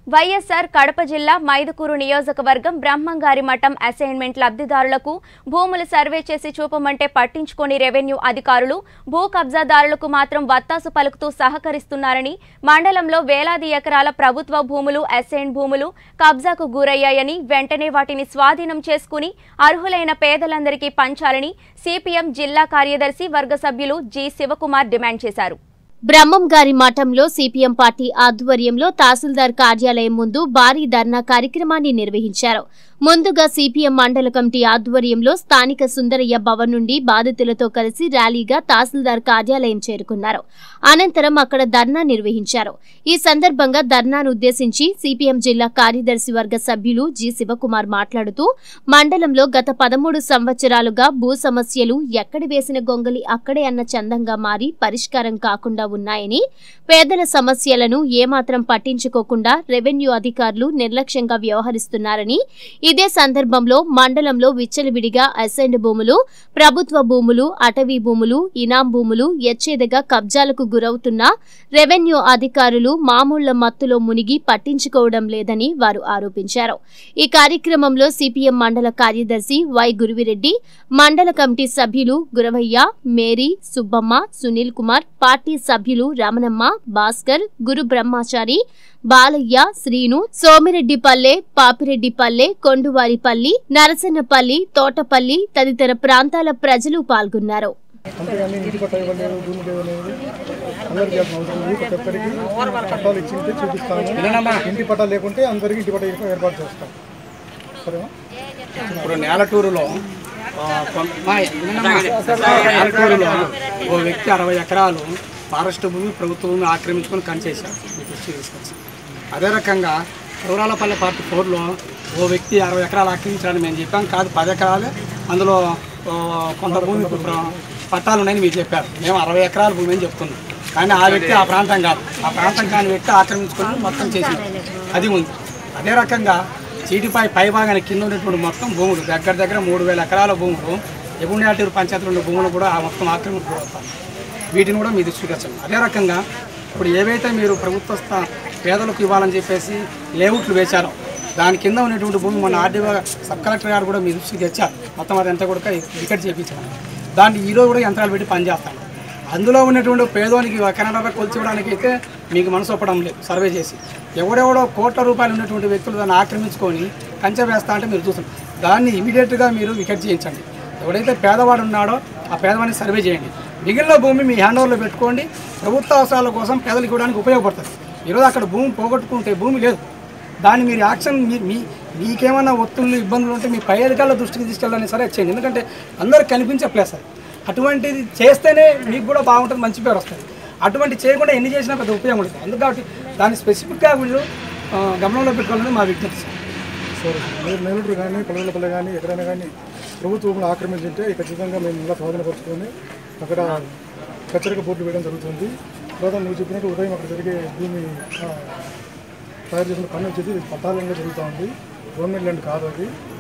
వైఎస్ఆర్ కడప జిల్లా మైదుకూరు నియోజకవర్గం బ్రహ్మంగారి మఠం అసైన్మెంట్ లబ్ధిదారులకు భూములు సర్వే చేసి చూపమంటే పట్టించుకోని రెవెన్యూ అధికారులు భూ కబ్జాదారులకు మాత్రం వత్తాసు పలుకుతూ సహకరిస్తున్నారని మండలంలో వేలాది ఎకరాల ప్రభుత్వ భూములు అసైన్ భూములు కబ్జాకు గురయ్యాయని వెంటనే వాటిని స్వాధీనం చేసుకుని అర్హులైన పేదలందరికీ పంచాలని సిపిఎం జిల్లా కార్యదర్శి వర్గ సభ్యులు జి శివకుమార్ డిమాండ్ చేశారు బ్రహ్మం గారి మఠంలో సిపిఎం పార్టీ ఆధ్వర్యంలో తహసీల్దార్ కార్యాలయం ముందు భారీ ధర్నా కార్యక్రమాన్ని నిర్వహించారు ముందుగా సిపిఎం మండల కమిటీ ఆధ్వర్యంలో స్థానిక సుందరయ్య భవన్ నుండి బాధితులతో కలిసి ర్యాలీగా తహసీల్దార్ కార్యాలయం చేరుకున్నారు అనంతరం అక్కడ ధర్నా నిర్వహించారు ఈ సందర్భంగా ధర్నాను ఉద్దేశించి సిపిఎం జిల్లా కార్యదర్శి వర్గ సభ్యులు జి శివకుమార్ మాట్లాడుతూ మండలంలో గత పదమూడు సంవత్సరాలుగా భూ సమస్యలు ఎక్కడ వేసిన గొంగలి అక్కడే అన్న చందంగా మారి పరిష్కారం కాకుండా ఉన్నాయని పేదల సమస్యలను ఏమాత్రం పట్టించుకోకుండా రెవెన్యూ అధికారులు నిర్లక్ష్యంగా వ్యవహరిస్తున్నారని ఇదే సందర్భంలో మండలంలో విచ్చలవిడిగా అసైన్డ్ భూములు ప్రభుత్వ భూములు అటవీ భూములు ఇనాం భూములు ఎచ్చేదగా కబ్జాలకు గురవుతున్న రెవెన్యూ అధికారులు మామూళ్ల మత్తులో మునిగి పట్టించుకోవడం లేదని వారు ఆరోపించారు ఈ కార్యక్రమంలో సిపిఎం మండల కార్యదర్శి వై గురువిరెడ్డి మండల కమిటీ సభ్యులు గురవయ్య మేరీ సుబ్బమ్మ సునీల్ కుమార్ పార్టీ సభ్యులు రమణమ్మ భాస్కర్ గురు బ్రహ్మాచారి బాలయ్య శ్రీను సోమిరెడ్డిపల్లె పాపిరెడ్డిపల్లె కొండువారిపల్లి నరసన్నపల్లి తోటపల్లి తదితర ప్రాంతాల ప్రజలు పాల్గొన్నారు అంతేగాని ఇంటి పట్ట ఇవ్వలేదు భూమి లేదనేది అందరికీ చేయాల్సిన అవసరం లేదు ప్రతి ఒక్కరికి పట్టాలు ఇచ్చింటే చూపిస్తాము ఇంటి పట్టాలు లేకుంటే అందరికీ ఇంటి పట్ట ఏర్పాటు చేస్తాం సరేనా ఇప్పుడు నేలటూరులో ఆ, కొంత- మా- వినమ్మా. నేలటూరులో ఓ వ్యక్తి అరవై ఎకరాలు ఫారెస్ట్ భూమి ప్రభుత్వ భూమి ఆక్రమించుకొని కనిచేశారు మీ దృష్టికి తీసుకొచ్చి అదే రకంగా రూరాలపల్లి పార్టీ ఫోర్లో ఓ వ్యక్తి అరవై ఎకరాలు ఆక్రమించాలని మేము చెప్పాం కాదు పది ఎకరాలు అందులో ఓ, కొంత భూమి ప్ర- పట్టాలు ఉన్నాయని మీరు చెప్పారు మేము అరవై ఎకరాల భూమి అని చెప్తున్నాం కానీ ఆ వ్యక్తి ఆ ప్రాంతం కాదు ఆ ప్రాంతం కాని వ్యక్తి ఆక్రమించుకొని మొత్తం చేసింది అది ఉంది అదే రకంగా చీటిపై పై భాగాన కింద ఉన్నటువంటి మొత్తం భూములు దగ్గర దగ్గర మూడు వేల ఎకరాల భూములు ఎగుండాటూరు పంచాయతీలో ఉన్న భూములు కూడా ఆ మొత్తం ఆక్రమించుకోవస్తాను వీటిని కూడా మీ దృష్టికి వచ్చాను అదే రకంగా ఇప్పుడు ఏవైతే మీరు ప్రభుత్వ స్థా- పేదలకు ఇవ్వాలని చెప్పేసి లేఅవుట్లు వేశారో దాని కింద ఉన్నటువంటి భూమి మన ఆర్డీఓ సబ్ కలెక్టర్ గారు కూడా మీ దృష్టికి తెచ్చారు మొత్తం అదంతా కూడా వికెట్ చేయించాను దాన్ని ఈరోజు కూడా యంత్రాలు పెట్టి పనిచేస్తాను అందులో ఉన్నటువంటి పేదోనికి కెనడా కొల్చివ్వడానికి అయితే మీకు మనసు ఒప్పడం లేదు సర్వే చేసి ఎవడెవడో కోట్ల రూపాయలు ఉన్నటువంటి వ్యక్తులు దాన్ని ఆక్రమించుకొని కంచె వేస్తా అంటే మీరు చూస్తున్నారు దాన్ని ఇమీడియట్గా మీరు వికెట్ చేయించండి ఎవడైతే పేదవాడు ఉన్నాడో ఆ పేదవాడిని సర్వే చేయండి మిగిలిన భూమి మీ హ్యాండ్ ఓవర్లో పెట్టుకోండి ప్రభుత్వ అవసరాల కోసం పేదలకు ఇవ్వడానికి ఉపయోగపడుతుంది ఈరోజు అక్కడ భూమి పోగొట్టుకుంటే భూమి లేదు దాన్ని మీరు యాక్షన్ మీ మీ మీకేమన్నా ఒత్తులు ఇబ్బందులు ఉంటే మీ పై అధికారుల దృష్టికి తీసుకెళ్ళాలని సరే చేయండి ఎందుకంటే అందరికి కనిపించే ప్లేస్ అది అటువంటిది చేస్తేనే మీకు కూడా బాగుంటుంది మంచి పేరు వస్తుంది అటువంటి చేయకుండా ఎన్ని చేసినా పెద్ద ఉపయోగం ఉంటుంది అందుకు కాబట్టి దాన్ని స్పెసిఫిక్గా మీరు ఆ, గమనంలో పెట్టుకోవాలని మా విజ్ఞప్తి సార్. సరే మీరు నెల్లూరు కానీ పొలగలపల్లి కానీ ఎక్కడైనా కానీ ప్రభుత్వ భూములు ఆక్రమించుంటే ఖచ్చితంగా మేము ఇలా స్వాధీనపరుచుకొని అక్కడ హెచ్చరిక బోర్డు వేయడం జరుగుతుంది తర్వాత నువ్వు చెప్పినట్టు ఉదయం అక్కడ జరిగే భూమి ఆ, తయారు చేసిన పని వచ్చేది పట్టాలంగా జరుగుతూ ఉంది గవర్నమెంట్ ల్యాండ్ కాదు అది